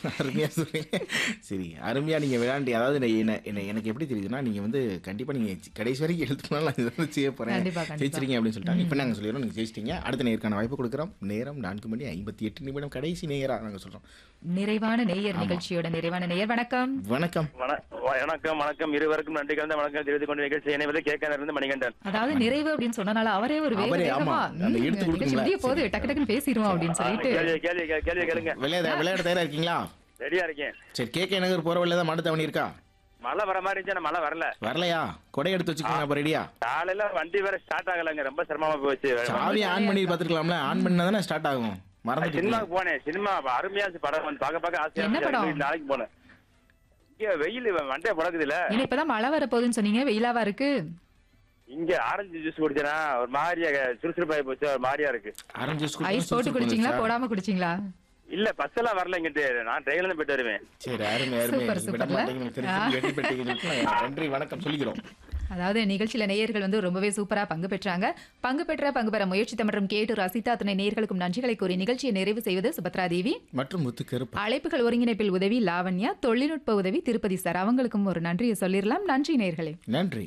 அருமையா சொல்றீங்க சரி அருமையா நீங்க விளையாண்டி அதாவது நான் என்ன என்ன- எனக்கு எப்படி தெரியுதுன்னா நீங்க வந்து கண்டிப்பா நீங்க சி- கடைசி வரைக்கும் எழுத்துனாலும் நான் இதை செய்ய போறேன் கண்டிப்பா, கண்டிப்பா. ஜெயிச்சிருக்கீங்க அப்படின்னு சொல்லிட்டாங்க இப்போ நாங்க சொல்லிடுறோம் நீங்க ஜெயிச்சிட்டீங்க அடுத்த நேருக்கான வாய்ப்பு கொடுக்குறோம் நேரம் நான்கு மணி ஐம்பத்தி எட்டு நிமிடம் கடைசி நேரா நாங்க சொல்றோம் நிறைவான நேயர் நிகழ்ச்சியோட நிறைவான நேயர் வணக்கம் வணக்கம் வண- வணக்கம் வணக்கம் இருவருக்கும் நன்றி கலந்த வணக்கம் தெரிவித்துக் கொண்டு நிகழ்ச்சி இணைவது கேட்க இருந்து மணிகண்டன் அதாவது நிறைவு அப்படின்னு சொன்னனால அவரே ஒரு வேக அவரே, ஆமா. வேகமா அந்த ம், எடுத்து நிகழ்ச்சி கொடுக்குங்களா? முடிய போது டக்கு டக்குன்னு பேசிடுவோம் அப்படின்னு சொல்லிட்டு கேள்வி கேள்வி கே- கேள்வி கேளுங்க விளையாட விளையாட தயாரா இருக்கீங்களா ரெடியா இருக்கேன் சரி கே கே நகர் போற வழியில தான் மடு தவணி இருக்கா மழை வர மாதிரி இருந்துச்சு ஆனா மழை வரல வரலையா கொடை எடுத்து வச்சுக்கோங்க அப்ப ரெடியா காலையில வண்டி வேற ஸ்டார்ட் ஆகலங்க ரொம்ப சிரமமா போச்சு சாவி ஆன் பண்ணி பார்த்துருக்கலாம்ல ஆன் பண்ணா தானே ஸ்டார்ட் ஆகும் மறந்துட்டு சினிமாவுக்கு போனேன் சினிமா அருமையா இருந்துச்சு படம் வந்து பார்க்க பார்க்க ஆசையா என்ன இருந்துச்சு. படம்? அதுக்கு நாளைக்கு போனேன் இங்க வெயில் வண்டியை பழக்குது இல்ல ஏன்னா இப்பதான் மழை வர போகுதுன்னு சொன்னீங்க வெயிலாவா இருக்கு இங்க ஆரஞ்சு ஜூஸ் குடிச்சேனா ஒரு மாதிரியா சுறுசுறுப்பாகி போச்சு ஒரு மாதிரியா இருக்கு ஆரஞ்சு ஜூஸ் ஐஸ் போட்டு குடிச்சீங்களா போடாம குடிச்சீங்களா இல்ல பஸ் எல்லாம் வரல இங்கிட்டு நான் ட்ரெயின்ல இருந்து போயிட்டு வருவேன் சரி அருமை அருமை சூப்பர், நீங்க விட சூப்பர்ல. மாட்டீங்கன்னு தெரிஞ்சு வெற்றி பெற்றீங்கன்னு சொல்லிட்டு நன்றி வணக்கம் சொல்லிக்கிறோம் அதாவது நிகழ்ச்சியில நேயர்கள் வந்து ரொம்பவே சூப்பரா பங்கு பெற்றாங்க பங்கு பெற்ற பங்கு பெற முயற்சித்த மற்றும் கேட்டு ரசித்த அத்தனை நேயர்களுக்கும் நன்றிகளை கூறி நிகழ்ச்சியை நிறைவு செய்வது சுபத்ரா தேவி மற்றும் முத்து கருப்பு அழைப்புகள் ஒருங்கிணைப்பில் உதவி லாவண்யா தொழில்நுட்ப உதவி திருப்பதி சார் அவங்களுக்கும் ஒரு நன்றியை சொல்லிடலாம் நன்றி நேயர்களே நன்றி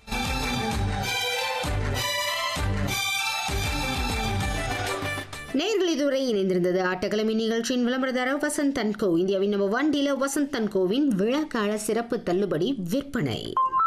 நேர்கள் இதுவரை இணைந்திருந்தது ஆட்டக்கிழமை நிகழ்ச்சியின் விளம்பரதார வசந்த் தன்கோ இந்தியாவின் நம்பர் ஒன் டீலர் வசந்த் தன்கோவின் விழாக்கால சிறப்பு தள்ளுபடி விற்பனை